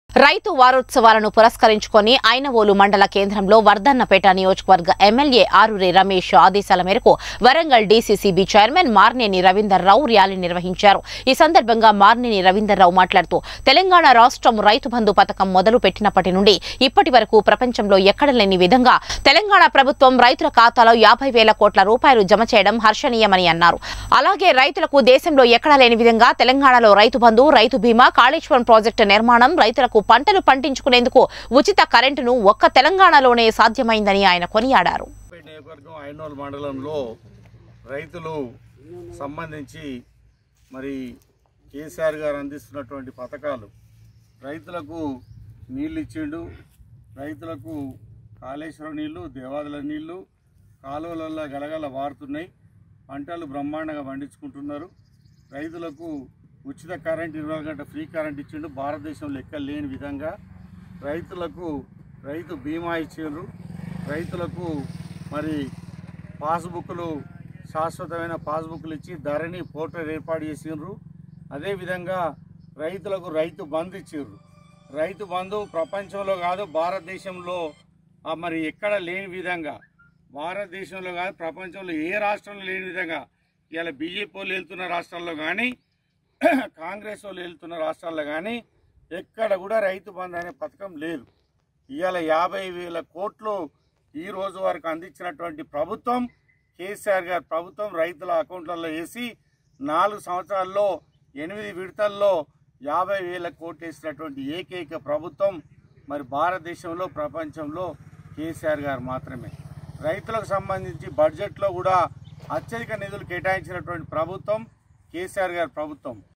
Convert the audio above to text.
రైతు వారోత్సవాలను పురస్కరించుకొని ఐనవోలు మండల కేంద్రంలో వర్ధన్నపేట నియోజకవర్గ ఎమ్మెల్యే ఆరూరి రమేష్ ఆదేశాల మేరకు Warangal DCCB chairman Marneni Ravinder Rao rally నిర్వహించారు ఈ సందర్భంగా మార్నేని రవీందర్ రావు మాట్లాడుతూ తెలంగాణ రాష్ట్రం రైతు బంధు పథకం మొదలు పెట్టినప్పటి నుండి ఇప్పటి వరకు ప్రపంచంలో ఎక్కడ లేని విధంగా తెలంగాణ ప్రభుత్వం రైతుల ఖాతాలో యాభై వేల కోట్ల రూపాయలు జమ చేయడం హర్షణీయమని అన్నారు అలాగే రైతులకు దేశంలో ఎక్కడా లేని విధంగా తెలంగాణలో రైతు బంధు రైతు బీమా కాళేశ్వరం ప్రాజెక్టు నిర్మాణం రైతులకు పంటలు పండించుకునేందుకు ఉచిత కరెంటును ఒక్క తెలంగాణలోనే సాధ్యమైందని ఆయన కొనియాడారు పేట నియోజకవర్గం ఐనోల్ మండలంలో రైతులు సంబంధించి మరి కేసీఆర్ గారు అందిస్తున్నటువంటి పథకాలు రైతులకు నీళ్ళు ఇచ్చిండు రైతులకు కాళేశ్వరం నీళ్లు దేవాదుల నీళ్లు కాలువలలో గలగల వారుతున్నాయి పంటలు బ్రహ్మాండంగా పండించుకుంటున్నారు రైతులకు ఉచిత కరెంట్ ఇరవై నాలుగు గంటల ఫ్రీ కరెంట్ ఇచ్చిండు భారతదేశంలో ఎక్కడ లేని విధంగా రైతులకు రైతు బీమా ఇచ్చిండ్రు రైతులకు మరి పాస్బుక్లు శాశ్వతమైన పాస్బుక్లు ఇచ్చి ధరణి పోర్టల్ ఏర్పాటు చేసిండ్రు అదేవిధంగా రైతులకు రైతు బంధు ఇచ్చిండ్రు రైతు బంధు ప్రపంచంలో కాదు భారతదేశంలో ఆ, మరి ఎక్కడ లేని విధంగా భారతదేశంలో కాదు ప్రపంచంలో ఏ రాష్ట్రంలో లేని విధంగా ఇవాళ బీజేపీ వాళ్ళు వెళ్తున్న రాష్ట్రాల్లో కానీ కాంగ్రెస్ వాళ్ళు వెళ్తున్న రాష్ట్రాల్లో కానీ ఎక్కడ కూడా రైతు బంధు అనే పథకం లేదు ఇవాళ యాభై వేల కోట్లు ఈ రోజు వరకు అందించినటువంటి ప్రభుత్వం కేసీఆర్ గారి ప్రభుత్వం రైతుల అకౌంట్లలో వేసి నాలుగు సంవత్సరాల్లో ఎనిమిది విడతల్లో యాభై వేల కోట్లు వేసినటువంటి ఏకైక ప్రభుత్వం మరి భారతదేశంలో ప్రపంచంలో కేసీఆర్ గారు మాత్రమే రైతులకు సంబంధించి బడ్జెట్లో కూడా అత్యధిక నిధులు కేటాయించినటువంటి ప్రభుత్వం కేసీఆర్ గారి ప్రభుత్వం